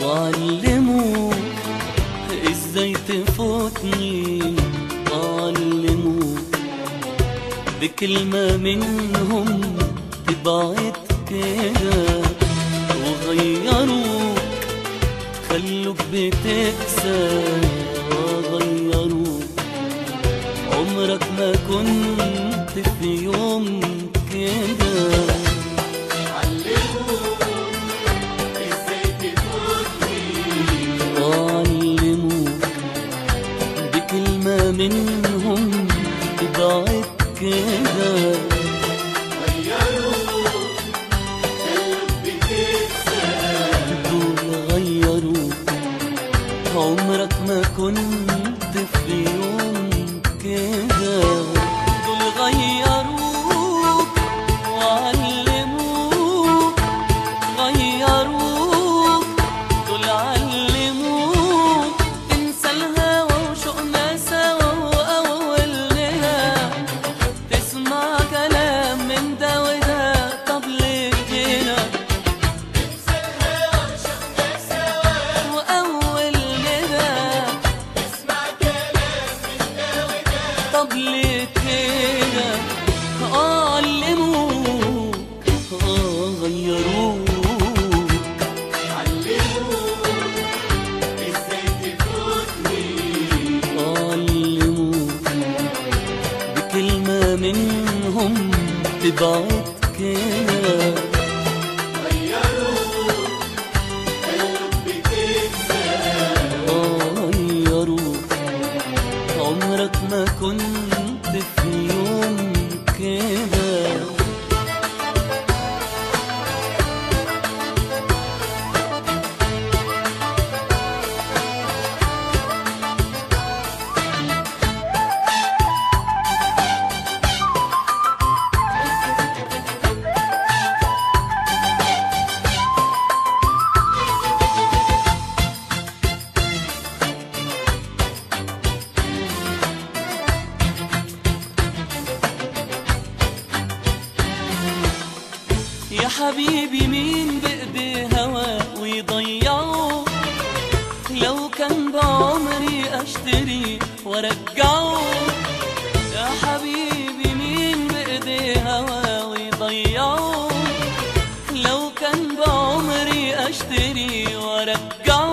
علموا ازاي تفوتني علموا بكلمة منهم تبعت كده وغيروك خلوك بتكسر غيروك عمرك ما كنت في يوم كده علموك بكلمة منهم تبعت كده دول غيروك عمرك ما كنت في يوم كده دول غيروك وعلموك غيروك دول علموك تنسى الهوى وشوقنا سوا وأولها تسمع كلام من ده وده طب ليه كده وأول كده طب ليه كده آه علموك آه غيروك علموك بكلمة منهم تبعت كده غيروك عمرك ما كنت في يوم كده يا حبيبي مين بإيدي هوا ويضيعه لو كان بعمري أشتري وأرجعه يا حبيبي مين بإيدي هوا ويضيعه لو كان بعمري أشتري وأرجعه